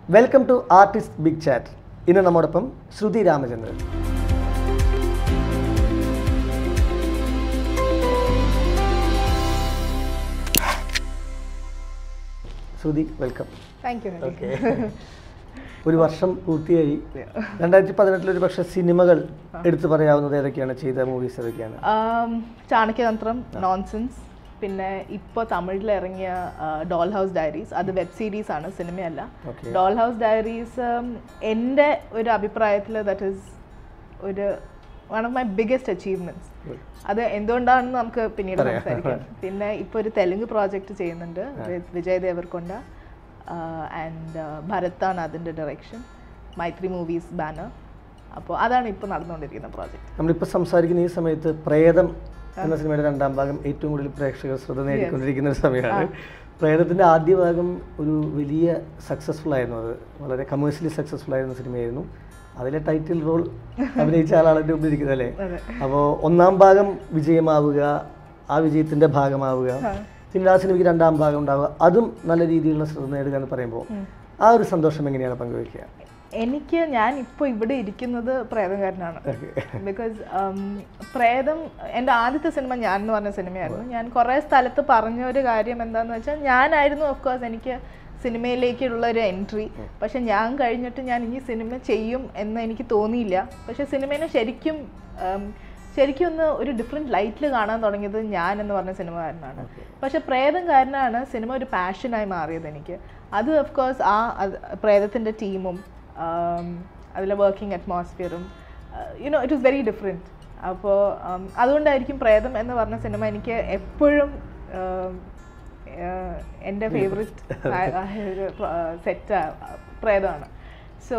Welcome to artist big chat ഇന്ന് നമ്മോടൊപ്പം Shruthi Ramachandran Shruthi welcome thank you okay ഒരു വർഷം പൂർത്തിയായി രണ്ടായിരത്തി പതിനെട്ടിൽ ഒരു പക്ഷേ സിനിമകൾ എടുത്തു പറയാവുന്നത് ഏതൊക്കെയാണ് ചെയ്ത മൂവീസ് ഏതൊക്കെയാണ് ചാണക്യതന്ത്രം നോൺസെൻസ് പിന്നെ ഇപ്പോൾ തമിഴിൽ ഇറങ്ങിയ ഡോൾ ഹൗസ് ഡയറീസ് അത് വെബ് സീരീസ് ആണ് സിനിമയല്ല Okay. ഡോൾ ഹൗസ് ഡയറീസ് എൻ്റെ ഒരു അഭിപ്രായത്തിൽ ദറ്റ് ഈസ് ഒരു one of my biggest achievements അത് എന്തുകൊണ്ടാണെന്ന് നമുക്ക് പിന്നീട് സംസാരിക്കാം പിന്നെ ഇപ്പോൾ ഒരു തെലുങ്ക് പ്രോജക്റ്റ് ചെയ്യുന്നുണ്ട് with വിജയ് ദേവർകൊണ്ട ആൻഡ് ഭരത്താണ് അതിൻ്റെ ഡയറക്ഷൻ മൈത്രി മൂവീസ് ബാനർ അപ്പോൾ അതാണ് ഇപ്പോൾ നടന്നുകൊണ്ടിരിക്കുന്ന പ്രോജക്റ്റ് നമ്മളിപ്പോൾ സംസാരിക്കുന്ന ഈ സമയത്ത് പ്രേതം എന്ന സിനിമയുടെ രണ്ടാം ഭാഗം ഏറ്റവും കൂടുതൽ പ്രേക്ഷകർ ശ്രദ്ധ നേടിക്കൊണ്ടിരിക്കുന്ന ഒരു സമയമാണ് പ്രേതത്തിൻ്റെ ആദ്യ ഭാഗം ഒരു വലിയ സക്സസ്ഫുൾ ആയിരുന്നു അത് വളരെ കമേഴ്ഷ്യലി സക്സസ്ഫുൾ ആയിരുന്ന സിനിമയായിരുന്നു അതിലെ ടൈറ്റിൽ റോൾ അഭിനയിച്ച ആളാണ് എൻ്റെ മുമ്പിൽ ഇരിക്കുന്നത് അല്ലേ അതെ. അപ്പോൾ ഒന്നാം ഭാഗം വിജയമാവുക ആ വിജയത്തിൻ്റെ ഭാഗമാവുക പിന്നെ ആ സിനിമയ്ക്ക് രണ്ടാം ഭാഗം ഉണ്ടാവുക അതും നല്ല രീതിയിലുള്ള ശ്രദ്ധ നേടുക എന്ന് പറയുമ്പോൾ ആ ഒരു സന്തോഷം എങ്ങനെയാണ് പങ്കുവയ്ക്കുക എനിക്ക് ഞാൻ ഇപ്പോൾ ഇവിടെ ഇരിക്കുന്നത് പ്രേതംകാരനാണ് ബിക്കോസ് പ്രേതം എൻ്റെ ആദ്യത്തെ സിനിമ ഞാൻ എന്ന് പറഞ്ഞ സിനിമയായിരുന്നു ഞാൻ കുറേ സ്ഥലത്ത് പറഞ്ഞ ഒരു കാര്യം എന്താന്ന് വെച്ചാൽ ഞാനായിരുന്നു ഓഫ് കോഴ്സ് എനിക്ക് സിനിമയിലേക്കുള്ള ഒരു എൻട്രി പക്ഷെ ഞാൻ കഴിഞ്ഞിട്ട് ഞാൻ ഇനി സിനിമ ചെയ്യും എന്ന് എനിക്ക് തോന്നിയില്ല പക്ഷെ സിനിമേനെ ശരിക്കും ഉം, ശരിക്കും ഒന്ന് ഒരു ഡിഫറെൻറ്റ് ലൈറ്റിൽ കാണാൻ തുടങ്ങിയത് ഞാൻ എന്ന് പറഞ്ഞ സിനിമകാരനാണ് പക്ഷെ പ്രേതംകാരനാണ് സിനിമ ഒരു പാഷനായി മാറിയത് എനിക്ക് അത് ഓഫ് കോഴ്സ് ആ അത് പ്രേതത്തിൻ്റെ ടീമും അതിലെ വർക്കിംഗ് അറ്റ്മോസ്ഫിയറും you know it is very different അപ്പോൾ അതുകൊണ്ടായിരിക്കും പ്രേതം എന്ന് പറഞ്ഞ സിനിമ എനിക്ക് എപ്പോഴും എൻ്റെ ഫേവററ്റ് ഒരു സെറ്റ് പ്രേതമാണ് സോ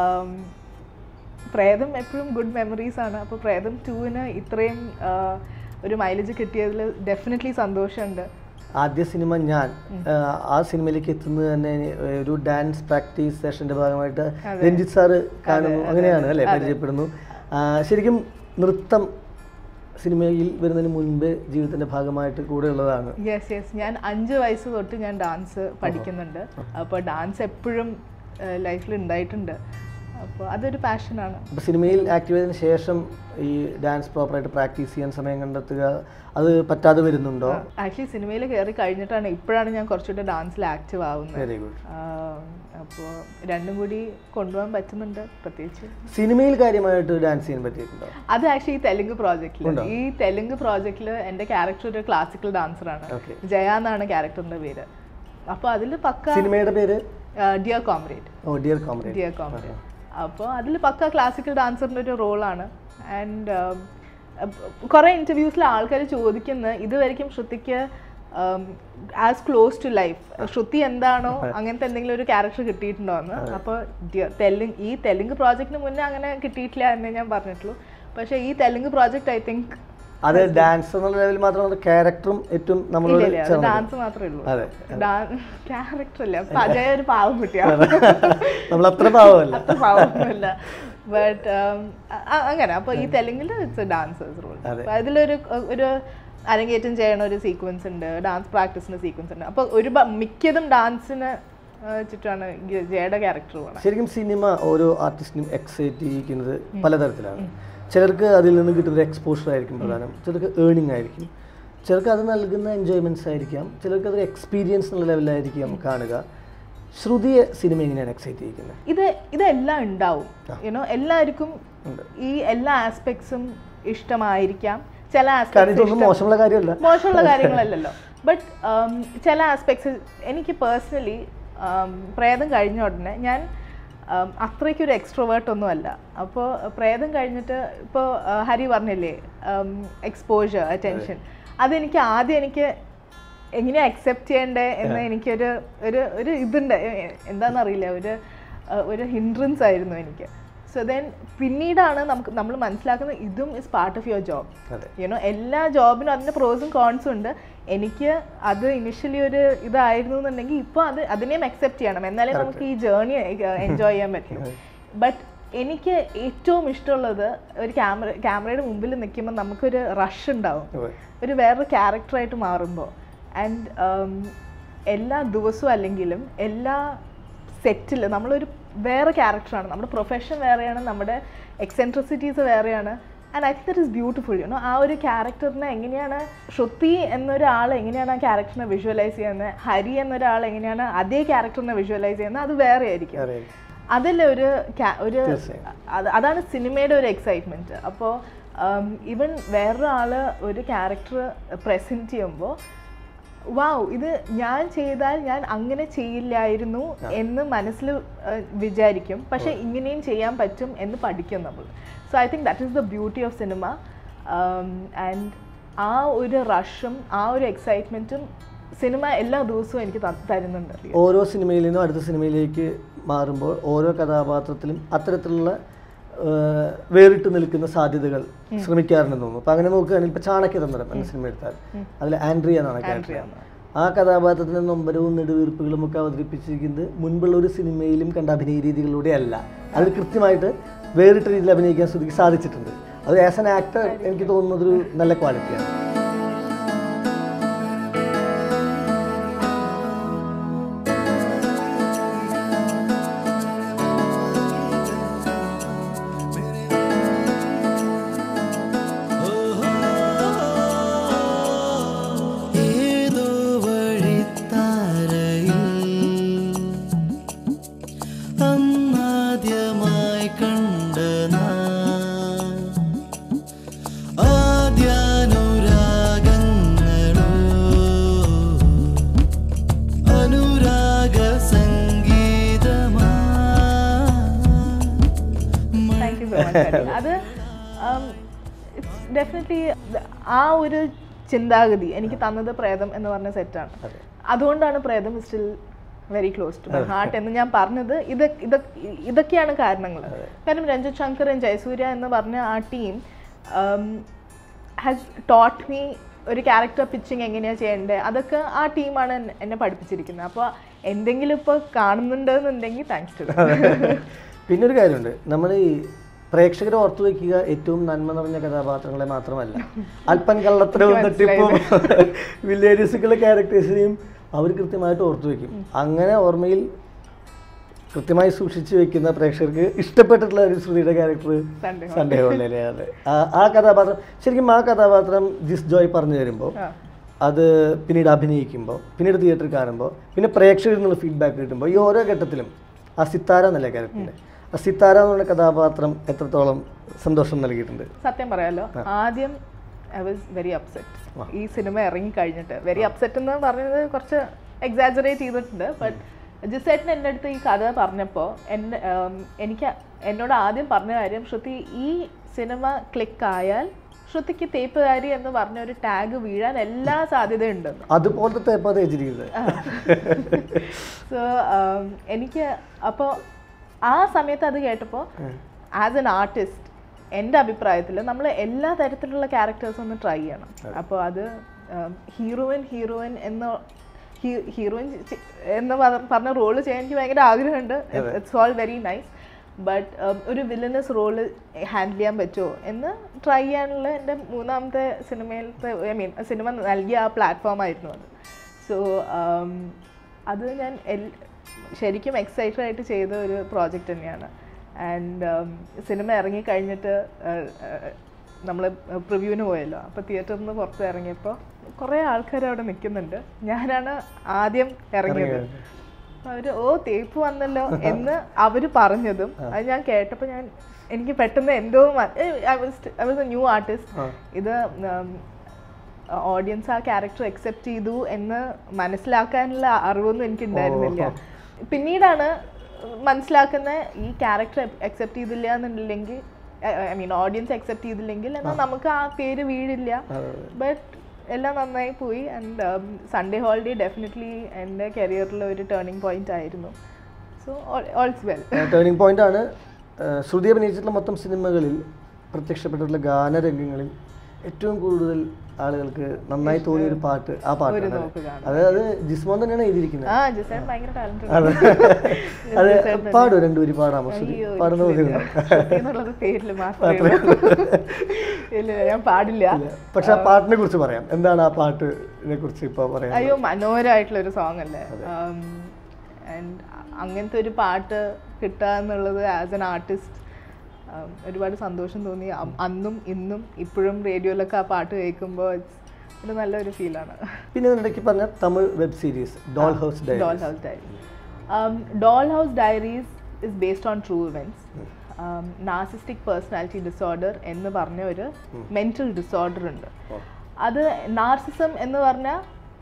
പ്രേതം എപ്പോഴും ഗുഡ് മെമ്മറീസ് ആണ് അപ്പോൾ പ്രേതം ടൂവിന് ഇത്രയും ആ, ഒരു മൈലേജ് കിട്ടിയതിൽ ഡെഫിനറ്റ്ലി സന്തോഷമുണ്ട് ആദ്യ സിനിമ ഞാൻ ആഹ് ആ സിനിമയിലേക്ക് എത്തുന്നത് തന്നെ ഒരു ഡാൻസ് പ്രാക്ടീസ് സെഷന്റെ ഭാഗമായിട്ട് രഞ്ജിത്ത് സാറ് കാണുന്നു അങ്ങനെയാണ് അല്ലേ പരിചയപ്പെടുന്നു ആഹ് ശരിക്കും നൃത്തം സിനിമയിൽ വരുന്നതിന് മുൻപ് ജീവിതത്തിന്റെ ഭാഗമായിട്ട് കൂടെ ഉള്ളതാണ് യെസ് യെസ് ഞാൻ അഞ്ച് വയസ്സ് തൊട്ട് ഞാൻ ഡാൻസ് പഠിക്കുന്നുണ്ട് അപ്പോൾ ഡാൻസ് എപ്പോഴും ലൈഫിൽ ഉണ്ടായിട്ടുണ്ട് അപ്പോൾ അതൊരു പാഷനാണ് അപ്പോൾ സിനിമയിൽ ആക്റ്റീവ് ചെയ്തതിന് ശേഷം ഈ ഡാൻസ് പ്രോപ്പറായിട്ട് പ്രാക്ടീസ് ചെയ്യാൻ സമയം കണ്ടെത്തുക അത് പറ്റാതെ വരുന്നുണ്ടോ ആക്ച്വലി സിനിമയിൽ കയറി കഴിഞ്ഞിട്ടാണ് ഇപ്പോഴാണ് ഞാൻ കുറച്ചുകൂടെ ഡാൻസിൽ ആക്റ്റീവ് ആവുന്നത് വെരി ഗുഡ് അപ്പോൾ രണ്ടും കൂടി കൊണ്ടുപോകാൻ പറ്റുന്നുണ്ട് പ്രത്യേകിച്ച് സിനിമയിൽ കാര്യമായിട്ട് ഡാൻസ് ചെയ്യാൻ പറ്റിയിട്ടുണ്ടോ അത് ആക്ച്വലി ഈ തെലുങ്ക് പ്രോജക്റ്റിൽ ഈ തെലുങ്ക് പ്രോജക്റ്റിൽ എൻ്റെ ക്യാരക്ടർ ഒരു ക്ലാസിക്കൽ ഡാൻസറാണ് Okay. ജയ എന്നാണ് ക്യാരക്ടറിൻ്റെ പേര് അപ്പോൾ അതിൽ പക്ക സിനിമയുടെ പേര് dear comrade oh dear comrade dear comrade അപ്പോൾ അതിൽ പക്ക ക്ലാസിക്കൽ ഡാൻസറിൻ്റെ ഒരു റോളാണ് ആൻഡ് കുറേ ഇൻ്റർവ്യൂസിൽ ആൾക്കാർ ചോദിക്കുന്ന ഇതുവരെയും ശ്രുതിക്ക് as close to life Shruthi എന്താണോ അങ്ങനത്തെ എന്തെങ്കിലും ഒരു ക്യാരക്ടർ കിട്ടിയിട്ടുണ്ടോ എന്ന് അപ്പോൾ തെലുങ്ക് ഈ തെലുങ്ക് പ്രോജക്റ്റിന് മുന്നേ അങ്ങനെ കിട്ടിയിട്ടില്ല എന്നേ ഞാൻ പറഞ്ഞിട്ടുള്ളൂ പക്ഷേ ഈ തെലുങ്ക് പ്രോജക്റ്റ് ഐ തിങ്ക് അത് ഡാൻസ് എന്നുള്ള ലെവലിൽ മാത്രമല്ല ക്യാരക്ടറും ഏറ്റവും നമ്മളോട് ഇല്ല അത് ചേർന്നത്. ഡാൻസ് മാത്രമേ ഉള്ളൂ അതെ ക്യാരക്ടർ അല്ല അജയ ഒരു പാവം കുട്ടിയാണ് നമ്മൾ അത്ര പാവമല്ല അത്ര പാവമൊന്നുമില്ല ബട്ട് അങ്ങനെ അപ്പോൾ ഈ തെലുങ്കിൽ ഇറ്റ്സ് ഡാൻസേഴ്സ് റോൾ അതെ. അപ്പോൾ അതിലൊരു ഒരു അരങ്ങേറ്റം ചെയ്യണ ഒരു സീക്വൻസ് ഉണ്ട് ഡാൻസ് പ്രാക്ടീസിന്റെ സീക്വൻസ് ഉണ്ട് അപ്പോൾ ഒരു ബ- മിക്കതും ഡാൻസിന് ചുറ്റാണ് ഗ- ജയയുടെ ക്യാരക്ടർ പോകണം ശരിക്കും സിനിമ ഓരോ ആർട്ടിസ്റ്റിനും എക്സൈറ്റ് ചെയ്യിക്കുന്നത് പലതരത്തിലാണ് ചിലർക്ക് അതിൽ നിന്ന് കിട്ടുന്ന എക്സ്പോഷർ ആയിരിക്കും പ്രധാനം ചിലർക്ക് ഏണിംഗ് ആയിരിക്കും ചിലർക്ക് അത് നൽകുന്ന എൻജോയ്മെന്റ്സ് ആയിരിക്കാം ചിലർക്ക് അതൊരു എക്സ്പീരിയൻസ് എന്നുള്ള ലെവലിലായിരിക്കും കാണുക ശ്രുതിയെ സിനിമ എങ്ങനെയാണ് എക്സൈറ്റ് ചെയ്യിക്കുന്നത് ഇത് ഇതെല്ലാം ഉണ്ടാവും യുനോ എല്ലാവർക്കും ഈ എല്ലാ ആസ്പെക്ട്സും ഇഷ്ടമായിരിക്കാം ചില കാരണം ആസ്പെക്ട്സ് ഇതൊന്നും മോശമുള്ള കാര്യമല്ല മോശമുള്ള കാര്യങ്ങളല്ലല്ലോ ബട്ട് ചില ആസ്പെക്ട്സ് എനിക്ക് പേഴ്സണലി പ്രേതം കഴിഞ്ഞ ഉടനെ ഞാൻ um, അത്രയ്ക്കൊരു എക്സ്ട്രോവേർട്ട് ഒന്നും അല്ല അപ്പോൾ പ്രേതം കഴിഞ്ഞിട്ട് ഇപ്പോൾ ഹരി പറഞ്ഞില്ലേ എക്സ്പോഷർ അറ്റൻഷൻ അതെനിക്ക് ആദ്യം എനിക്ക് എങ്ങനെയാ അക്സെപ്റ്റ് ചെയ്യണ്ടേ എന്ന് എനിക്കൊരു ഒരു ഒരു ഇതുണ്ട് എ- എ- എന്താണെന്നറിയില്ല ഒരു uh, ഒരു ഹിൻഡ്രൻസ് ആയിരുന്നു എനിക്ക് സോ ദെൻ പിന്നീടാണ് നമുക്ക് നമ്മൾ മനസ്സിലാക്കുന്നത് ഇതും is part of your job അതെ യുനോ എല്ലാ ജോബിനും അതിൻ്റെ പ്രോസും കോൺസും ഉണ്ട് എനിക്ക് അത് ഇനിഷ്യലി ഒരു ഇതായിരുന്നു എന്നുണ്ടെങ്കിൽ ഇപ്പോൾ അത് അതിനെയും അക്സെപ്റ്റ് ചെയ്യണം എന്നാലേ നമുക്ക് ഈ ജേർണി എൻജോയ് ചെയ്യാൻ പറ്റും ബട്ട് എനിക്ക് ഏറ്റവും ഇഷ്ടമുള്ളത് ഒരു ക്യാമറ ക്യാമറയുടെ മുമ്പിൽ നിൽക്കുമ്പോൾ നമുക്കൊരു റഷ് ഉണ്ടാവും അതെ. ഒരു വേറൊരു ക്യാരക്ടറായിട്ട് മാറുമ്പോൾ ആൻഡ് എല്ലാ ദിവസവും അല്ലെങ്കിലും എല്ലാ സെറ്റിൽ നമ്മളൊരു വേറെ ക്യാരക്ടറാണ് നമ്മുടെ പ്രൊഫഷൻ വേറെയാണ് നമ്മുടെ എക്സെൻട്രിസിറ്റീസ് വേറെയാണ് and I think that is beautiful you know ആ ഒരു ക്യാരക്ടറിനെ എങ്ങനെയാണ് ശ്രുതി എന്നൊരാൾ എങ്ങനെയാണ് ആ ക്യാരക്ടറിനെ വിഷ്വലൈസ് ചെയ്യുന്നത് ഹരി എന്നൊരാൾ എങ്ങനെയാണ് അതേ ക്യാരക്ടറിനെ വിഷ്വലൈസ് ചെയ്യുന്നത് അത് വേറെ ആയിരിക്കും അറിയാം. അതല്ല ഒരു ca- ഒരു തീർച്ചയായും. അത് അതാണ് സിനിമയുടെ ഒരു എക്സൈറ്റ്മെന്റ് അപ്പോൾ ഈവൻ വേറൊരാള് ഒരു ക്യാരക്ടർ പ്രസന്റ് ചെയ്യുമ്പോൾ വാവ് ഇത് ഞാൻ ചെയ്താൽ ഞാൻ അങ്ങനെ ചെയ്യില്ലായിരുന്നു എന്ന് മനസ്സിൽ വിചാരിക്കും പക്ഷെ ഇങ്ങനെയും ചെയ്യാൻ പറ്റും എന്ന് പഠിക്കും നമ്മൾ so I think that is the beauty of cinema and ആ ഒരു റഷും ആ ഒരു എക്സൈറ്റ്മെന്റും സിനിമ എല്ലാ ദിവസവും എനിക്ക് ത- തരുന്നുണ്ട് ഓരോ സിനിമയിൽ നിന്നും അടുത്ത സിനിമയിലേക്ക് മാറുമ്പോൾ ഓരോ കഥാപാത്രത്തിലും അത്തരത്തിലുള്ള ആ, വേറിട്ട് നിൽക്കുന്ന സാധ്യതകൾ ശ്രമിക്കാറുണ്ടെന്ന് തോന്നുന്നു അപ്പൊ അങ്ങനെ നോക്കുകയാണെങ്കിൽ ഇപ്പൊ ചാണക്യതന്ത്രം എന്ന സിനിമ എടുത്താൽ അതിൽ ആൻഡ്രിയ എന്നാണ് ക്യാരക്ടർ ആ കഥാപാത്രത്തിന്റെ നൊമ്പരവും നെടുവീർപ്പുകളും ഒക്കെ അവതരിപ്പിച്ചിരിക്കുന്നത് മുൻപുള്ള ഒരു സിനിമയിലും കണ്ട അഭിനയ രീതികളിലൂടെ അല്ല അത് കൃത്യമായിട്ട് വേറിട്ട രീതിയിൽ അഭിനയിക്കാൻ ശ്രുതിക്ക് സാധിച്ചിട്ടുണ്ട് അത് ആസ് ആൻ ആക്ടർ എനിക്ക് തോന്നുന്നത് ഒരു നല്ല ക്വാളിറ്റിയാണ് ഏതോ വഴിത്താരയിൽ അന്നാദ്യമായി കണ്ട നാൾ ആദ്യാനുരാഗങ്ങളോ അനുരാഗ സംഗീതമാ താങ്ക് യു സോ മച്ച് അത് ഇറ്റ്സ് ഡെഫിനറ്റ്ലി ആ ഒരു ചിന്താഗതി എനിക്ക് തന്നത് പ്രേതം എന്ന് പറഞ്ഞ സെറ്റാണ് അതുകൊണ്ടാണ് Pretham still very close to my heart എന്ന് ഞാൻ പറഞ്ഞത് ഇത് ഇത് ഇതൊക്കെയാണ് കാരണങ്ങൾ കാരണം രഞ്ജിത് ശങ്കറും ജയസൂര്യ എന്ന് പറഞ്ഞ ആ ടീം ഹാസ് ടോട്ട് മീ ഒരു ക്യാരക്ടർ പിച്ചിങ് എങ്ങനെയാണ് ചെയ്യേണ്ടത് അതൊക്കെ ആ ടീമാണ് എന്നെ പഠിപ്പിച്ചിരിക്കുന്നത് അപ്പോൾ എന്തെങ്കിലും ഇപ്പോൾ കാണുന്നുണ്ടെന്നുണ്ടെങ്കിൽ താങ്ക്സ് ടു പിന്നെ ഒരു കാര്യമുണ്ട് നമ്മൾ ഈ പ്രേക്ഷകരെ ഓർത്തു വെക്കുക ഏറ്റവും നന്മ നിറഞ്ഞ കഥാപാത്രങ്ങളെ മാത്രമല്ല അല്പം കള്ളത്തരവും തട്ടിപ്പും വില്ലേജസുകളുടെ ക്യാരക്ടേഴ്സിനെയും അവർ കൃത്യമായിട്ട് ഓർത്തു വെക്കും അങ്ങനെ ഓർമ്മയിൽ കൃത്യമായി സൂക്ഷിച്ചു വെക്കുന്ന പ്രേക്ഷകർക്ക് ഇഷ്ടപ്പെട്ടിട്ടുള്ള ഒരു ശ്രുതിയുടെ ക്യാരക്ടർ Sunday സൺഡേ ഹോളിഡേ ആ കഥാപാത്രം ശരിക്കും ആ കഥാപാത്രം ജിസ് ജോയ് പറഞ്ഞു തരുമ്പോൾ ആ. അത് പിന്നീട് അഭിനയിക്കുമ്പോൾ പിന്നീട് തിയേറ്ററിൽ കാണുമ്പോൾ പിന്നെ പ്രേക്ഷകരിൽ നിന്നുള്ള ഫീഡ്ബാക്ക് കിട്ടുമ്പോൾ ഈ ഓരോ ഘട്ടത്തിലും ആ സിത്താര എന്നല്ലേ ക്യാരക്ടറിൻ്റെ ആ സിത്താര എന്നുള്ള കഥാപാത്രം എത്രത്തോളം സന്തോഷം നൽകിയിട്ടുണ്ട് സത്യം പറയാലോ ആദ്യം ഐ വാസ് വെരി അപ്സെറ്റ് ഈ സിനിമ ഇറങ്ങി കഴിഞ്ഞിട്ട് വെരി അപ്സെറ്റ് എന്ന് പറഞ്ഞത് കുറച്ച് എക്സാജറേറ്റ് ചെയ്തിട്ടുണ്ട് ബട്ട് ജിസേട്ടൻ എൻ്റെ അടുത്ത് ഈ കഥ പറഞ്ഞപ്പോൾ എൻ്റെ ഉം, എനിക്ക് എന്നോട് ആദ്യം പറഞ്ഞ കാര്യം ശ്രുതി ഈ സിനിമ ക്ലിക്ക് ആയാൽ ശ്രുതിക്ക് തേപ്പുകാരി എന്ന് പറഞ്ഞ ഒരു ടാഗ് വീഴാൻ എല്ലാ സാധ്യതയുണ്ടെന്ന് അതുപോലത്തെ തേപ്പാ തേച്ചിരിക്കുന്നത് സോ എനിക്ക് അപ്പോൾ ആ സമയത്ത് അത് കേട്ടപ്പോൾ ആസ് എൻ ആർട്ടിസ്റ്റ് എൻ്റെ അഭിപ്രായത്തിൽ നമ്മൾ എല്ലാ തരത്തിലുള്ള ക്യാരക്ടേഴ്സും ഒന്ന് ട്രൈ ചെയ്യണം അപ്പോൾ അത് ഹീറോയിൻ ഹീറോയിൻ എന്ന ഹീറോയിൻ എന്ന് പറ- പറഞ്ഞ റോള് ചെയ്യാൻ എനിക്ക് ഭയങ്കര ആഗ്രഹമുണ്ട് it's all very nice but ഒരു വില്ലനസ് റോള് ഹാൻഡിൽ ചെയ്യാൻ പറ്റുമോ എന്ന് ട്രൈ ചെയ്യാനുള്ള എൻ്റെ മൂന്നാമത്തെ സിനിമയിലത്തെ ഐ മീൻ സിനിമ നൽകിയ ആ പ്ലാറ്റ്ഫോം ആയിരുന്നു അത് സോ അത് ഞാൻ എൽ- ശരിക്കും എക്സൈറ്റഡ് ആയിട്ട് ചെയ്ത ഒരു പ്രോജക്റ്റ് തന്നെയാണ് ആൻഡ് സിനിമ ഇറങ്ങി കഴിഞ്ഞിട്ട് നമ്മൾ പ്രിവ്യൂവിന് പോയല്ലോ അപ്പോൾ തിയേറ്ററിൽ നിന്ന് പുറത്ത് ഇറങ്ങിയപ്പോൾ കുറേ ആൾക്കാർ അവിടെ നിൽക്കുന്നുണ്ട് ഞാനാണ് ആദ്യം ഇറങ്ങിയത് അവർ ഓ തേപ്പ് വന്നല്ലോ എന്ന് അവർ പറഞ്ഞതും അത് ഞാൻ കേട്ടപ്പോൾ ഞാൻ എനിക്ക് പെട്ടെന്ന് എന്തോ I was a new artist ഇത് ഓഡിയൻസ് ആ ക്യാരക്ടർ അക്സെപ്റ്റ് ചെയ്തു എന്ന് മനസ്സിലാക്കാനുള്ള അറിവൊന്നും എനിക്ക് ഉണ്ടായിരുന്നില്ല പിന്നീടാണ് മനസ്സിലാക്കുന്ന ഈ ക്യാരക്ടർ അക്സെപ്റ്റ് ചെയ്തില്ല എന്നുണ്ടെങ്കിൽ ഐ മീൻ ഓഡിയൻസ് അക്സെപ്റ്റ് ചെയ്തില്ലെങ്കിൽ എന്നാൽ നമുക്ക് ആ പേര് വീഴില്ല ബട്ട് എല്ലാം നന്നായി പോയി ആൻഡ് സൺഡേ ഹോളിഡേ ഡെഫിനറ്റ്ലി എൻ്റെ കരിയറിൽ ഒരു ടേണിംഗ് പോയിന്റ് ആയിരുന്നു so also well turning point ആണ് ആ, ശ്രുതി അഭിനയിച്ചിട്ടുള്ള മൊത്തം സിനിമകളിൽ പ്രത്യക്ഷപ്പെട്ടിട്ടുള്ള ഗാനരംഗങ്ങളിൽ ഏറ്റവും കൂടുതൽ ആളുകൾക്ക് നന്നായി തോന്നിയ ഒരു പാട്ട് ആ പാട്ടാണ് നോക്ക് കാണാം. അത് അത് ജിസ്മോൻ തന്നെയാണ് എഴുതിയിരിക്കുന്നത് ആ ജിസേൺ ഭയങ്കര ടാലന്റഡ് അതെ അത് പാടും രണ്ടുപേര് പാടാമോ ശ്രുതി പാടുന്ന ബുദ്ധിമുട്ട് എന്നുള്ളത് പേരിൽ മാത്രമേ ഉള്ളൂ. ഇല്ല ഞാൻ പാടില്ല പക്ഷെ ആ പാട്ടിനെ കുറിച്ച് പറയാം എന്താണ് ആ പാട്ടിനെ കുറിച്ച് ഇപ്പൊ പറയാം അയ്യോ മനോഹരമായിട്ടുള്ള ഒരു സോങ് അല്ലേ ആൻഡ് അങ്ങനത്തെ ഒരു പാട്ട് കിട്ടുക എന്നുള്ളത് ആസ് എൻ ആർട്ടിസ്റ്റ് ഒരുപാട് സന്തോഷം തോന്നി അ- അന്നും ഇന്നും ഇപ്പോഴും റേഡിയോയിലൊക്കെ ആ പാട്ട് കേൾക്കുമ്പോൾ ഒരു നല്ലൊരു ഫീലാണ് പിന്നെ ഇതിനിടയ്ക്ക് പറഞ്ഞ Tamil web series doll house ഡേ Doll House Diaries. Um, Doll House Diaries is based on true events. Um, narcissistic personality disorder എന്ന് പറഞ്ഞ ഒരു മെന്റൽ ഡിസോർഡർ ഉണ്ട് ഓ. അത് നാർസിസം എന്ന് പറഞ്ഞാൽ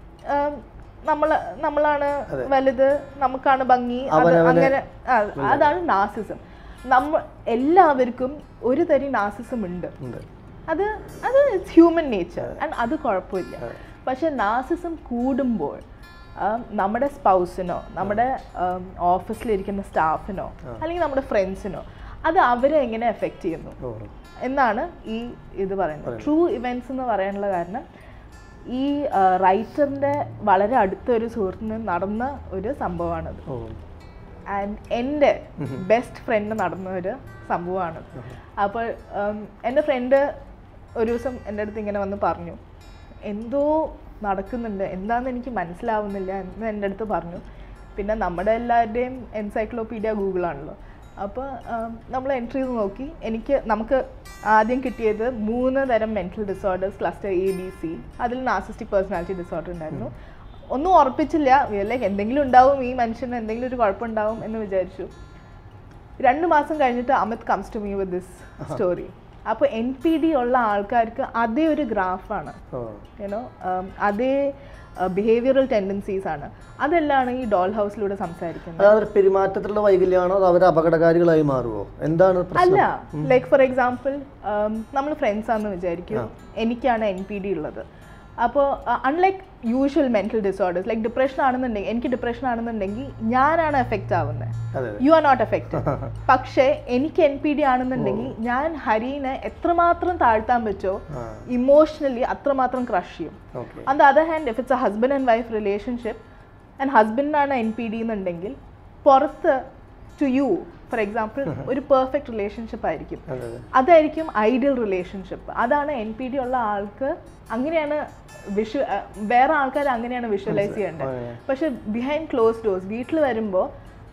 നമ്മൾ നമ്മളാണ് വലുത് നമുക്കാണ് ഭംഗി അത് അവനവനെ അങ്ങനെ ആ, അതാണ് നാർസിസം നമ്മ എല്ലാവർക്കും ഒരു തരി നാർസിസം ഉണ്ട് ഉണ്ട് അത് അത് ഇറ്റ്സ് ഹ്യൂമൻ നേച്ചർ ആൻഡ് അത് കുഴപ്പമില്ല പക്ഷെ നാസിസം കൂടുമ്പോൾ ആ, നമ്മുടെ സ്പൗസിനോ നമ്മുടെ ഓഫീസിലിരിക്കുന്ന സ്റ്റാഫിനോ അല്ലെങ്കിൽ നമ്മുടെ ഫ്രണ്ട്സിനോ അത് അവരെ എങ്ങനെ എഫക്റ്റ് ചെയ്യുന്നു ഓ എന്നാണ് ഈ ഇത് പറയുന്നത് ട്രൂ ഇവൻറ്റ്സ് എന്ന് പറയാനുള്ള കാരണം ഈ റൈറ്ററിൻ്റെ വളരെ അടുത്തൊരു സുഹൃത്തിന് നടന്ന ഒരു സംഭവമാണത് ഓ ആൻഡ് എൻ്റെ ബെസ്റ്റ് ഫ്രണ്ട് നടന്ന ഒരു സംഭവമാണ് അപ്പോൾ ഉം, എൻ്റെ ഫ്രണ്ട് ഒരു ദിവസം എൻ്റെ അടുത്ത് ഇങ്ങനെ വന്ന് പറഞ്ഞു എന്തോ നടക്കുന്നുണ്ട് എന്താണെന്ന് എനിക്ക് മനസ്സിലാവുന്നില്ല എന്ന് എൻ്റെ അടുത്ത് പറഞ്ഞു പിന്നെ നമ്മുടെ എല്ലാവരുടെയും എൻസൈക്ലോപീഡിയ ഗൂഗിളാണല്ലോ അപ്പോൾ നമ്മൾ എൻട്രി ചെയ്ത് നോക്കി എനിക്ക് നമുക്ക് ആദ്യം കിട്ടിയത് മൂന്ന് തരം mental disorders cluster A B C അതിൽ നാസിസ്റ്റിക് പേഴ്സണാലിറ്റി ഡിസോർഡർ ഉണ്ടായിരുന്നു ഒന്നും ഉറപ്പിച്ചില്ല ലൈക്ക് എന്തെങ്കിലും ഉണ്ടാവും ഈ മനുഷ്യന് എന്തെങ്കിലും ഒരു കുഴപ്പമുണ്ടാവും എന്ന് വിചാരിച്ചു രണ്ട് മാസം കഴിഞ്ഞിട്ട് Amit comes to me with this story അപ്പോൾ എൻ പി ഡി ഉള്ള ആൾക്കാർക്ക് അതേ ഒരു ഗ്രാഫാണ് ഓ യുനോ അതേ ബിഹേവിയറൽ ടെൻഡൻസീസ് ആണ് അതെല്ലാം ഈ ഡോൾ ഹൗസിലൂടെ സംസാരിക്കുന്നത് അത് അവരുടെ പെരുമാറ്റത്തിലുള്ള വൈകല്യമാണോ അതോ അവർ അപകടകാരികളായി മാറുമോ എന്താണ് അല്ല പ്രശ്നം ലൈക്ക് ഫോർ എക്സാമ്പിൾ നമ്മൾ ഫ്രണ്ട്സ് ആണെന്ന് വിചാരിക്കും എനിക്കാണ് എൻ പി ഡി ഉള്ളത് അപ്പോൾ unlike usual mental disorders like depression ആണെന്നുണ്ടെങ്കിൽ എനിക്ക് ഡിപ്രഷൻ ആണെന്നുണ്ടെങ്കിൽ ഞാനാണ് എഫക്റ്റ് ആവുന്നത് അതെ യു ആർ നോട്ട് എഫക്റ്റഡ് പക്ഷേ എനിക്ക് എൻ പി ഡി ആണെന്നുണ്ടെങ്കിൽ ഞാൻ ഹരീനെ എത്രമാത്രം താഴ്ത്താൻ പറ്റുമോ ആ ഇമോഷണലി അത്രമാത്രം ക്രഷ് ചെയ്യും okay on the other hand if it's a husband and wife relationship and ഹസ്ബൻഡിനാണ് എൻ പി ഡി എന്നുണ്ടെങ്കിൽ പുറത്ത് ടു യു ഫോർ എക്സാമ്പിൾ ഒരു പെർഫെക്റ്റ് റിലേഷൻഷിപ്പ് ആയിരിക്കും അതെ അതെ അതായിരിക്കും ഐഡിയൽ റിലേഷൻഷിപ്പ് അതാണ് എൻ പി ഡി ഉള്ള ആൾക്ക് അങ്ങനെയാണ് വിഷു അഹ് വേറെ ആൾക്കാർ അങ്ങനെയാണ് വിഷ്വലൈസ് ചെയ്യേണ്ടത് അങ്ങനെ. പക്ഷെ ബിഹൈൻഡ് ക്ലോസ് ഡോസ് വീട്ടിൽ വരുമ്പോൾ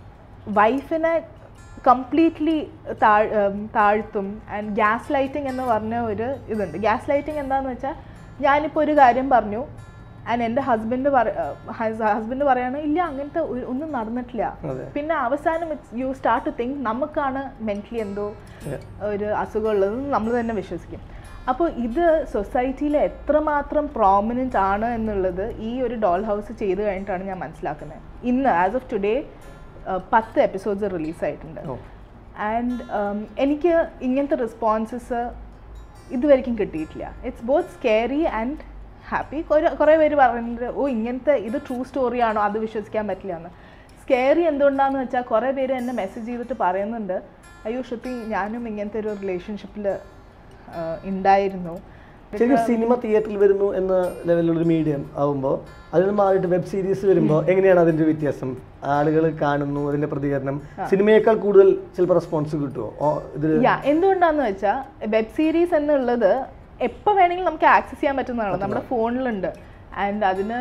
വൈഫിനെ കംപ്ലീറ്റ്ലി താഴ്ത്തും ആൻഡ് ഗ്യാസ് ലൈറ്റിംഗ് എന്ന് പറഞ്ഞ ഒരു ഇതുണ്ട് ഗ്യാസ് ലൈറ്റിംഗ് എന്താന്ന് വെച്ചാൽ ഞാനിപ്പോൾ ഒരു കാര്യം പറഞ്ഞു ആൻഡ് എൻ്റെ ഹസ്ബൻഡ് ഹസ്ബൻഡ് പറയാണ് ഇല്ല അങ്ങനത്തെ ഒരു- ഒന്നും നടന്നിട്ടില്ല അതെ. പിന്നെ അവസാനം യു സ്റ്റാർട്ട് ടു തിങ്ക് നമുക്കാണ് മെൻ്റലി എന്തോ ഒരു അസുഖമുള്ളതെന്ന് നമ്മൾ തന്നെ വിശ്വസിക്കും അപ്പോൾ ഇത് സൊസൈറ്റിയിൽ എത്രമാത്രം പ്രോമിനൻ്റ് ആണ് എന്നുള്ളത് ഈ ഒരു ഡോൾ ഹൗസ് ചെയ്ത് കഴിഞ്ഞിട്ടാണ് ഞാൻ മനസ്സിലാക്കുന്നത് ഇന്ന് ആസ് ഓഫ് ടുഡേ പത്ത് എപ്പിസോഡ്സ് റിലീസായിട്ടുണ്ട് ഓ ആൻഡ് എനിക്ക് ഇങ്ങനത്തെ റെസ്പോൺസസ് ഇതുവരെയ്ക്കും കിട്ടിയിട്ടില്ല it's both scary and happy കുറേ പേര് പറയുന്നത് ഓ ഇങ്ങനത്തെ ഇത് ട്രൂ സ്റ്റോറിയാണോ അത് വിശ്വസിക്കാൻ പറ്റില്ല എന്ന് സ്കേറി എന്തുകൊണ്ടാന്ന് വെച്ചാൽ കുറേ പേര് എന്നെ മെസ്സേജ് ചെയ്തിട്ട് പറയുന്നുണ്ട് അയ്യോ ശ്രുതി ഞാനും ഇങ്ങനത്തെ ഒരു റിലേഷൻഷിപ്പിൽ ഉണ്ടായിരുന്നു ശരിക്കും സിനിമ തിയേറ്ററിൽ വരുന്നു എന്ന ലെവലിലുള്ള മീഡിയം ആവുമ്പോൾ അതിൽ നിന്ന് മാറിയിട്ട് വെബ് സീരീസ് വരുമ്പോൾ എങ്ങനെയാണ് അതിന്റെ വ്യത്യാസം ആളുകൾ കാണുന്നു അതിന്റെ പ്രതികരണം സിനിമയേക്കാൾ കൂടുതൽ ചിലപ്പോൾ റെസ്പോൺസ് കിട്ടുമോ ഓ, ഇതിൽ യാ എന്തുകൊണ്ടാന്ന് വെച്ചാൽ വെബ് സീരീസ് എന്നുള്ളത് എപ്പോൾ വേണമെങ്കിലും നമുക്ക് ആക്സസ് ചെയ്യാൻ പറ്റുന്നതാണ് നമ്മുടെ ഫോണിലുണ്ട് ആൻഡ് അതിന്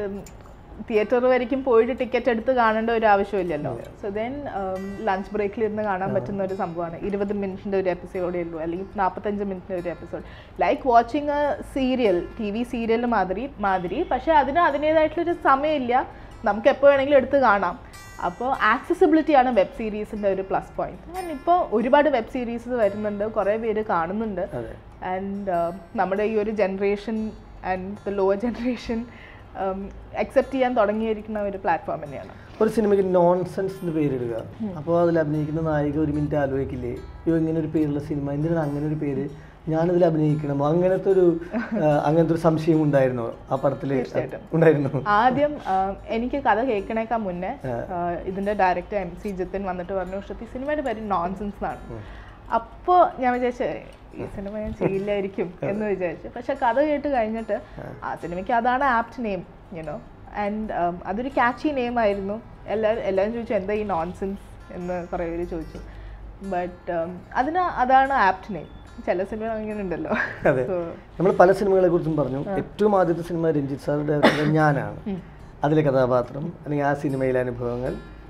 തിയേറ്റർ വരയ്ക്കും പോയിട്ട് ടിക്കറ്റ് എടുത്ത് കാണേണ്ട ഒരു ആവശ്യമില്ലല്ലോ സോ ദെൻ ലഞ്ച് ബ്രേക്കിൽ ഇരുന്ന് കാണാൻ പറ്റുന്ന ഒരു സംഭവമാണ് ഇരുപത് മിനിറ്റിൻ്റെ ഒരു എപ്പിസോഡേ ഉള്ളൂ അല്ലെങ്കിൽ നാൽപ്പത്തഞ്ച് മിനിറ്റിൻ്റെ ഒരു episode like watching a serial T V serial മാതിരി മാതിരി പക്ഷേ അതിന് അതിൻ്റേതായിട്ടുള്ളൊരു സമയമില്ല നമുക്ക് എപ്പോൾ വേണമെങ്കിലും എടുത്ത് കാണാം അപ്പോൾ ആക്സസിബിലിറ്റി ആണ് വെബ് സീരീസിൻ്റെ ഒരു പ്ലസ് പോയിന്റ് ആൻഡ് ഇപ്പോൾ ഒരുപാട് വെബ് സീരീസ് വരുന്നുണ്ട് കുറേ പേര് കാണുന്നുണ്ട് അതെ ആൻഡ് നമ്മുടെ ഈ ഒരു generation and the lower generation accept ചെയ്യാൻ തുടങ്ങിയിരിക്കുന്ന ഒരു പ്ലാറ്റ്ഫോം തന്നെയാണ് ഒരു സിനിമയ്ക്ക് നോൺസെൻസ് എന്ന് പേരിടുക അപ്പോൾ അതിൽ അഭിനയിക്കുന്ന നായിക ഒരു മിനിറ്റ് ആലോചിക്കില്ലേ അയ്യോ ഇങ്ങനെ ഒരു പേരുള്ള സിനിമ എന്തിനാണ് അങ്ങനെ ഒരു പേര് ഞാനിതിൽ അഭിനയിക്കണമോ അങ്ങനത്തെ ഒരു ആ, അങ്ങനത്തെ ഒരു സംശയം ഉണ്ടായിരുന്നോ ആ പടത്തിൽ ഉണ്ടായിരുന്നു ആദ്യം ആ, എനിക്ക് കഥ കേൾക്കണേക്കാൾ മുന്നേ ആ, ഇതിന്റെ ഡയറക്ടർ എം സി ജിത്തിൻ വന്നിട്ട് പറഞ്ഞു ശ്രുതി സിനിമയുടെ പേര് നോൺസെൻസ് എന്നാണ് അപ്പോൾ ഞാൻ വിചാരിച്ചു ഈ സിനിമ ഞാൻ ചെയ്യില്ലായിരിക്കും എന്ന് വിചാരിച്ചു പക്ഷെ കഥ കേട്ട് കഴിഞ്ഞിട്ട് ആ സിനിമയ്ക്ക് അതാണ് ആപ്റ്റ് നെയിം യുനോ ആൻഡ് അതൊരു ക്യാച്ചി നെയിം ആയിരുന്നു എല്ലാവരും എല്ലാവരും ചോദിച്ചു എന്താ ഈ നോൺസെൻസ് എന്ന് കുറേ പേര് ചോദിച്ചു ബട്ട് അതിന് അതാണ് ആപ്റ്റ് നെയിം ചില സിനിമ അങ്ങനെ ഉണ്ടല്ലോ അതെ So, നമ്മൾ പല സിനിമകളെ കുറിച്ചും പറഞ്ഞു ഏറ്റവും ആദ്യത്തെ സിനിമ രഞ്ജിത്ത് സാറുടെ ഞാനാണ് അതിലെ കഥാപാത്രം അല്ലെങ്കിൽ ആ സിനിമയിലെ അനുഭവങ്ങൾ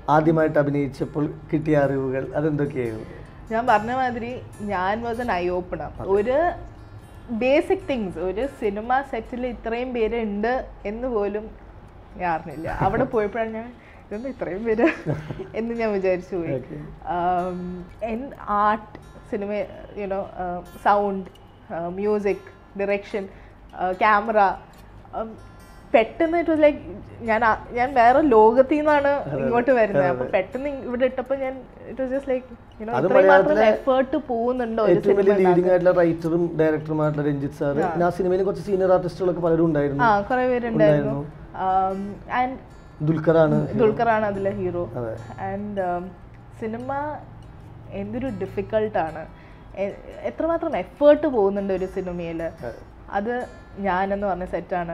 ആദ്യമായിട്ട് അഭിനയിച്ചപ്പോൾ കിട്ടിയ അറിവുകൾ അതെന്തൊക്കെയായിരുന്നു ഞാൻ പറഞ്ഞ മാതിരി ഞാൻ വാസ് എൻ ഐ ഓപ്പണർ ഒരു ബേസിക് തിങ്സ് ഒരു സിനിമ സെറ്റിൽ ഇത്രയും പേരുണ്ട് എന്ന് പോലും ഞാൻ അറിഞ്ഞില്ല അവിടെ പോയപ്പോഴാണ് ഞാൻ ഇതൊന്നും ഇത്രയും പേര് എന്ന് ഞാൻ വിചാരിച്ചു പോയി Okay. Art cinema you know sound music direction camera പെട്ടെന്ന് ഇറ്റ് വാസ് ലൈക്ക് ഞാൻ ആ- ഞാൻ വേറെ ലോകത്തിൽ നിന്നാണ് ഇങ്ങോട്ട് വരുന്നത് അപ്പൊ പെട്ടെന്ന് ഇ- ഇവിടെ ഇട്ടപ്പോ ഞാൻ it was just like you know അത് ഇത്രയും മാത്രം മലയാളത്തിലെ എഫേർട്ട് പോകുന്നുണ്ടോ ഒരു ഏറ്റവും വലിയ സിനിമ ലീഡിംഗ് ആയിട്ടുള്ള റൈറ്ററും ഡയറക്ടറുമായിട്ടുള്ള രഞ്ജിത്ത് സാർ പിന്നെ ആ സിനിമയിൽ കുറച്ച് സീനിയർ ആർട്ടിസ്റ്റുകളൊക്കെ പലരും ഉണ്ടായിരുന്നു ആ കുറെ പേരുണ്ടായിരുന്നു ആൻഡ് ദുൽഖറാണ് ദുൽഖറാണ് അതിലെ ഹീറോ അതെ ആൻഡ് സിനിമ എന്തൊരു ഡിഫിക്കൾട്ടാണ് എത്രമാത്രം എഫേർട്ട് പോകുന്നുണ്ട് ഒരു സിനിമയിൽ അത് ഞാനെന്ന് പറഞ്ഞ സെറ്റാണ്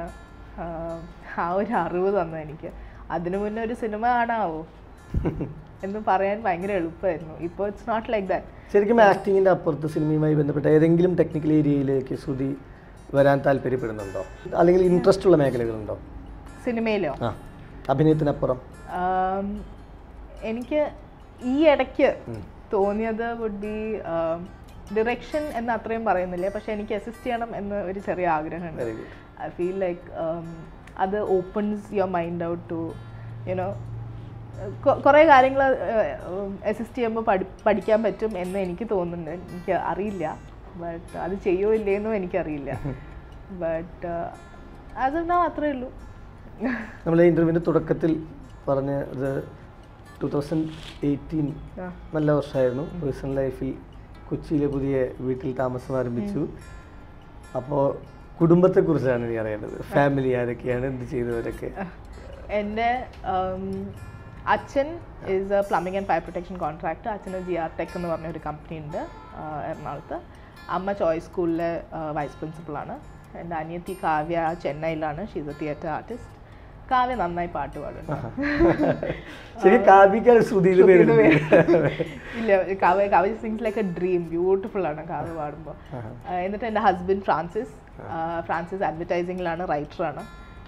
ആ ഒരു അറിവ് തന്നത് എനിക്ക് അതിനു മുന്നേ ഒരു സിനിമ കാണാവോ എന്ന് പറയാൻ ഭയങ്കര എളുപ്പമായിരുന്നു ഇപ്പോൾ ഇറ്റ്സ് നോട്ട് ലൈക്ക് ദാറ്റ് ശരിക്കും ആക്ടിങ്ങിന്റെ അപ്പുറത്ത് സിനിമയുമായി ബന്ധപ്പെട്ട ഏതെങ്കിലും ടെക്നിക്കൽ ഏരിയയിലേക്ക് ശ്രുതി വരാൻ താല്പര്യപ്പെടുന്നുണ്ടോ അല്ലെങ്കിൽ ഇൻട്രസ്റ്റ് ഉള്ള മേഖലകളുണ്ടോ സിനിമയിലോ ആ അഭിനയത്തിനപ്പുറം ആം, എനിക്ക് ഈ ഇടയ്ക്ക് തോന്നിയത് വുഡ് ബി ഡിറക്ഷൻ എന്ന് അത്രയും പറയുന്നില്ല പക്ഷെ എനിക്ക് അസിസ്റ്റ് ചെയ്യണം എന്ന് ഒരു ചെറിയ ആഗ്രഹമുണ്ട് very good I feel like അത് opens your mind out to you know കുറേ കാര്യങ്ങൾ അസിസ്റ്റ് ചെയ്യുമ്പോൾ പഠി പഠിക്കാൻ പറ്റും എന്ന് എനിക്ക് തോന്നുന്നുണ്ട് എനിക്ക് അറിയില്ല ബട്ട് അത് ചെയ്യോ ഇല്ലേന്നും എനിക്കറിയില്ല ബട്ട് ആസ് ഓഫ് നൗ അത്രേ ഉള്ളൂ നമ്മൾ ഇന്റർവ്യൂവിന്റെ തുടക്കത്തിൽ പറഞ്ഞത് ടൂ തൗസൻഡ് എയ്റ്റീൻ ആ. നല്ല വർഷമായിരുന്നു പേഴ്സണൽ ലൈഫിൽ കൊച്ചിയിലെ പുതിയ വീട്ടിൽ താമസം ആരംഭിച്ചു അപ്പോൾ കുടുംബത്തെക്കുറിച്ചാണ് ഇനി അറിയേണ്ടത് ഫാമിലി ആരൊക്കെയാണ് എന്ത് ചെയ്തവരൊക്കെ എൻ്റെ ഉം, അച്ഛൻ is a plumbing and fire protection contractor അച്ഛന് ജി ആർ ടെക് എന്ന് പറഞ്ഞ ഒരു കമ്പനി ഉണ്ട് ആ, എറണാകുളത്ത് അമ്മ ചോയ്സ് സ്കൂളിലെ വൈസ് പ്രിൻസിപ്പളാണ് എൻ്റെ അനിയത്തി കാവ്യ ചെന്നൈയിലാണ് she's a theatre artist Kavya നന്നായി പാട്ട് പാടുന്നുണ്ട് ശരി കാവ്യക്കാണ് ശ്രുതിയിൽ പേര് ഇല്ല Kavya Kavya sings like a dream beautiful ആണ് കാവ്യ പാടുമ്പോൾ എന്നിട്ട് എൻ്റെ ഹസ്ബൻഡ് ഫ്രാൻസിസ് ആ, ഫ്രാൻസിസ് അഡ്വർടൈസിങ്ങിലാണ് റൈറ്ററാണ്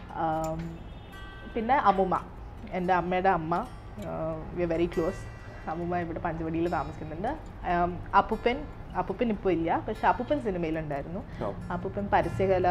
പിന്നെ അമ്മുമ്മ എൻ്റെ അമ്മയുടെ അമ്മ വി വെരി ക്ലോസ് അമ്മുമ്മ ഇവിടെ പഞ്ചവടിയിൽ താമസിക്കുന്നുണ്ട് ആം, അപ്പുപ്പൻ അപ്പുപ്പൻ ഇപ്പോൾ ഇല്ല പക്ഷെ അപ്പുപ്പൻ സിനിമയിലുണ്ടായിരുന്നു ഓ. അപ്പുപ്പൻ പരസ്യകല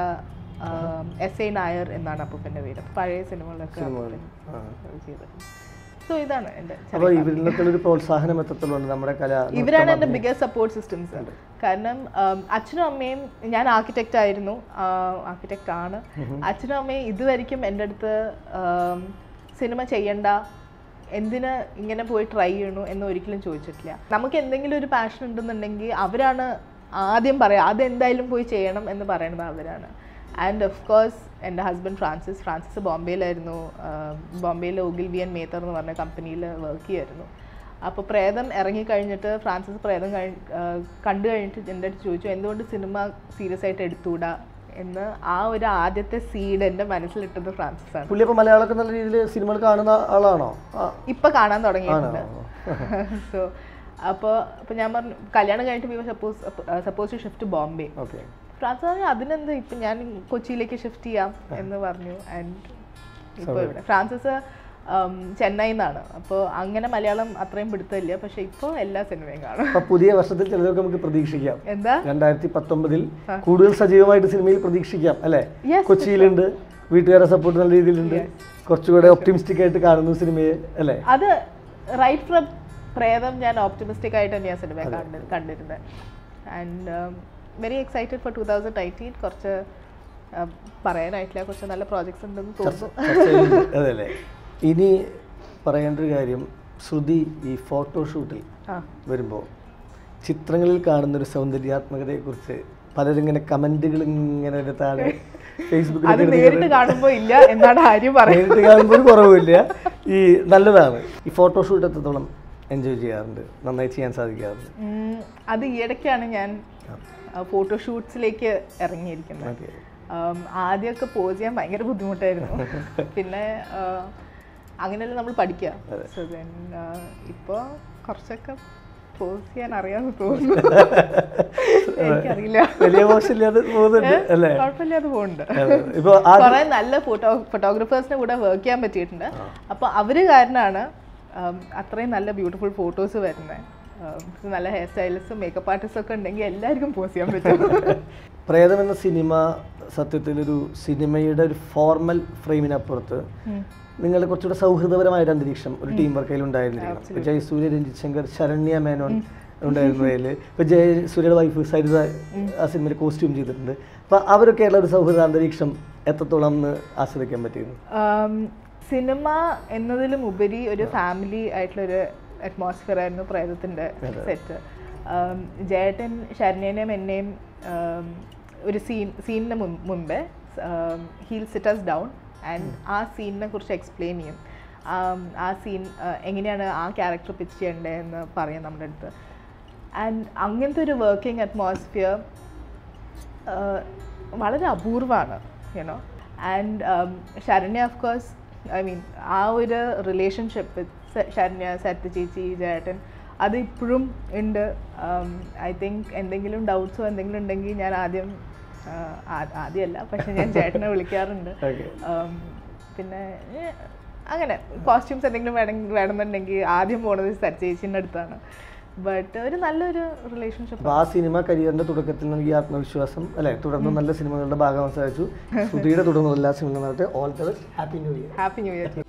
എസ് എ നായർ എന്നാണ് അപ്പുപ്പൻ്റെ പേര് പഴയ സിനിമകളൊക്കെ സിനിമകൾ ആ. ചെയ്തത് സോ ഇതാണ് എൻ്റെ അപ്പോൾ ഇവരിൽ നിന്നൊക്കെയുള്ള ഒരു പ്രോത്സാഹനം എത്രത്തോളം നമ്മുടെ കല ഇവരാണ് എൻ്റെ ബിഗസ്റ്റ് സപ്പോർട്ട് സിസ്റ്റംസ് കാരണം ഉം, അച്ഛനും അമ്മയും ഞാൻ ആർക്കിടെക്റ്റ് ആയിരുന്നു ആർക്കിടെക്റ്റ് ആണ് അച്ഛനും അമ്മയും ഇതുവരെയ്ക്കും എൻ്റെ അടുത്ത് ഉം, സിനിമ ചെയ്യണ്ട എന്തിന് ഇങ്ങനെ പോയി ട്രൈ ചെയ്യണു എന്ന് ഒരിക്കലും ചോദിച്ചിട്ടില്ല നമുക്ക് എന്തെങ്കിലും ഒരു പാഷൻ ഉണ്ടെന്നുണ്ടെങ്കിൽ അവരാണ് ആദ്യം പറയുക അതെന്തായാലും പോയി ചെയ്യണം എന്ന് പറയുന്നത് അവരാണ് ആൻഡ് ഓഫ് കോഴ്സ് എൻ്റെ ഹസ്ബൻഡ് ഫ്രാൻസിസ് ഫ്രാൻസിസ് ബോംബെയിലായിരുന്നു ബോംബെയിലെ ഒഗിൽവിയൻ മേത്തർ എന്ന് പറഞ്ഞ കമ്പനിയിൽ വർക്ക് ചെയ്യായിരുന്നു അപ്പോൾ പ്രേതം ഇറങ്ങിക്കഴിഞ്ഞിട്ട് ഫ്രാൻസിസ് പ്രേതം കഴി ആ, കണ്ടു കഴിഞ്ഞിട്ട് എൻ്റെ അടുത്ത് ചോദിച്ചു എന്തുകൊണ്ട് സിനിമ സീരിയസ് ആയിട്ട് എടുത്തുകൂടാ എന്ന് ആ ഒരു ആദ്യത്തെ സീഡ് എൻ്റെ മനസ്സിലിട്ടത് ഫ്രാൻസിസ് ആണ് പുള്ളി അപ്പോൾ മലയാളമൊക്കെ നല്ല രീതിയിൽ സിനിമകൾ കാണുന്ന ആളാണോ ആ, ഇപ്പൊ കാണാൻ തുടങ്ങിയിട്ടുണ്ട് ആണോ? സോ അപ്പോൾ അപ്പോൾ ഞാൻ പറഞ്ഞു കല്യാണം കഴിഞ്ഞിട്ട് we suppose suppose to shift Bombay okay Francis പറഞ്ഞു അതിനെന്ത് ഇപ്പം ഞാൻ കൊച്ചിയിലേക്ക് ഷിഫ്റ്റ് ചെയ്യാം എന്ന് പറഞ്ഞു ആൻഡ് ഇപ്പോൾ ഇവിടെ ഫ്രാൻസിസ് ഉം, ചെന്നൈയിൽ നിന്നാണ് അപ്പോൾ അങ്ങനെ മലയാളം അത്രയും പിടുത്തമില്ല പക്ഷെ ഇപ്പോൾ എല്ലാ സിനിമയും കാണും അപ്പൊ പുതിയ വർഷത്തിൽ ചിലതൊക്കെ നമുക്ക് പ്രതീക്ഷിക്കാം എന്താ രണ്ടായിരത്തി പത്തൊമ്പതിൽ കൂടുതൽ സജീവമായിട്ട് സിനിമയിൽ പ്രതീക്ഷിക്കാം അല്ലേ Yes, കൊച്ചിയിലുണ്ട് വീട്ടുകാരെ സപ്പോർട്ട് നല്ല രീതിയിലുണ്ട് കുറച്ചുകൂടെ ഒപ്റ്റിമിസ്റ്റിക് ആയിട്ട് കാണുന്നു സിനിമയെ അല്ലേ അത് റൈറ്റ് ഫ്രം പ്രേതം ഞാൻ ഓപ്റ്റിമിസ്റ്റിക് ആയിട്ട് തന്നെയാണ് സിനിമ കണ്ട് കണ്ടിരുന്നത് and very excited for two thousand nineteen കുറച്ച് ഉം, പറയാനായിട്ടില്ല കുറച്ച് നല്ല പ്രോജക്ട്സ് ഉണ്ടെന്ന് തോന്നുന്നു ചർച്ചയുണ്ട്. അതല്ലേ ഇനി പറയേണ്ട ഒരു കാര്യം ശ്രുതി ഈ ഫോട്ടോഷൂട്ടിൽ ആ വരുമ്പോൾ ചിത്രങ്ങളിൽ കാണുന്ന ഒരു സൗന്ദര്യാത്മകതയെക്കുറിച്ച് പലരും ഇങ്ങനെ കമന്റുകൾ ഇങ്ങനെ ഒരു താഴെ ഫേസ്ബുക്കിൽ അത് നേരിട്ട് കാണുമ്പോൾ ഇല്ല എന്നാണ് ആര്യം പറയുന്നത് നേരിട്ട് കാണുമ്പോൾ ഒരു കുറവില്ല ഈ നല്ലതാണ് ഈ ഫോട്ടോഷൂട്ട് എത്രത്തോളം എൻജോയ് ചെയ്യാറുണ്ട് നന്നായി ചെയ്യാൻ സാധിക്കാറുണ്ട് ഉം, അത് ഈയിടയ്ക്കാണ് ഞാൻ ഫോട്ടോഷൂട്ട്സിലേക്ക് ഇറങ്ങിയിരിക്കുന്നത് ഓക്കെ ഉം, ആദ്യമൊക്കെ പോസ് ചെയ്യാൻ ഭയങ്കര ബുദ്ധിമുട്ടായിരുന്നു പിന്നെ ആ, അങ്ങനെയല്ല നമ്മൾ പഠിക്കുക സോ ദെൻ ഇപ്പോൾ കുറച്ചൊക്കെ പോസ് ചെയ്യാൻ അറിയാമെന്ന് തോന്നുന്നു എനിക്കറിയില്ല വലിയ മോശമില്ലാതെ പോകുന്നുണ്ട് അല്ലേ കുഴപ്പമില്ലാതെ പോകുന്നുണ്ട് അതെ. ഇപ്പൊ ആദ്യം കുറെ നല്ല ഫോട്ടോ ഫോട്ടോഗ്രാഫേഴ്സിന്റെ കൂടെ വർക്ക് ചെയ്യാൻ പറ്റിയിട്ടുണ്ട് അപ്പൊ അവര് കാരണമാണ് അത്രയും നല്ല ബ്യൂട്ടിഫുൾ ഫോട്ടോസ് വരുന്നത് നല്ല ഹെയർ സ്റ്റൈലിസ്റ്റും മേക്കപ്പ് ആർട്ടിസ്റ്റും ഒക്കെ ഉണ്ടെങ്കിൽ എല്ലാവർക്കും പോസ്റ്റ് ചെയ്യാൻ പറ്റും പ്രേതം എന്ന സിനിമ സത്യത്തിൽ ഒരു സിനിമയുടെ ഒരു ഫോർമൽ ഫ്രെയിമിനപ്പുറത്ത് നിങ്ങൾ കുറച്ചുകൂടെ സൗഹൃദപരമായ ഒരു അന്തരീക്ഷം ഒരു ടീം വർക്കയിൽ ഉണ്ടായിരുന്നിരിക്കണം ഇപ്പൊ ജയസൂര്യ രഞ്ജിത് ശങ്കർ ശരണ്യ മേനോൻ ഉണ്ടായിരുന്നതിൽ ഇപ്പൊ ജയസൂര്യയുടെ വൈഫ് സരിത ആ സിനിമയിൽ കോസ്റ്റ്യൂം ചെയ്തിട്ടുണ്ട് അപ്പൊ അവരൊക്കെയുള്ള ഒരു സൗഹൃദ അന്തരീക്ഷം എത്രത്തോളം എന്ന് ആസ്വദിക്കാൻ പറ്റിയിരുന്നു ആം, സിനിമ എന്നതിലും ഉപരി ഒരു ഫാമിലി ആയിട്ടുള്ളൊരു അറ്റ്മോസ്ഫിയർ ആയിരുന്നു പ്രേതത്തിൻ്റെ സെറ്റ് ജയേട്ടൻ ശരണ്യനെയും എന്നെയും ആം, ഒരു സീൻ സീനിന് മുമ്പേ ഹീൽ സിറ്റസ് ഡൗൺ ആൻഡ് ആ സീനിനെ കുറിച്ച് എക്സ്പ്ലെയിൻ ചെയ്യും ആം, ആ സീൻ എങ്ങനെയാണ് ആ ക്യാരക്ടർ പിച്ച് ചെയ്യേണ്ടത് എന്ന് പറയും നമ്മുടെ അടുത്ത് ആൻഡ് അങ്ങനത്തെ ഒരു വർക്കിംഗ് അറ്റ്മോസ്ഫിയർ uh, വളരെ അപൂർവമാണ് you know and Saranya of course I mean ആ ഒരു റിലേഷൻഷിപ്പ് ശരണ്യ സത്യ ചേച്ചി ജയേട്ടൻ അത് ഇപ്പോഴും ഉണ്ട് ഐ തിങ്ക് എന്തെങ്കിലും ഡൗട്ട്സോ എന്തെങ്കിലും ഉണ്ടെങ്കിൽ ഞാൻ ആദ്യം uh, ആ- ആദ്യമല്ല പക്ഷെ ഞാൻ ചേട്ടനെ വിളിക്കാറുണ്ട് Okay. Um, പിന്നെ ഏഹ്, അങ്ങനെ കോസ്റ്റ്യൂംസ് എന്തെങ്കിലും വേണമെങ്കിൽ വേണമെന്നുണ്ടെങ്കിൽ ആദ്യം പോണത് സത്യ ചേച്ചീൻ്റെ അടുത്താണ് ബട്ട് ഒരു നല്ലൊരു റിലേഷൻഷിപ്പ് അപ്പൊ ആ സിനിമ കരിയറിന്റെ തുടക്കത്തിൽ നൽകിയ ആത്മവിശ്വാസം അല്ലെ തുടർന്ന് നല്ല സിനിമകളുടെ ഭാഗമാകാൻ സാധിച്ചു ശ്രുതിയുടെ തുടർന്ന് എല്ലാ സിനിമകളും all the best happy new year happy new year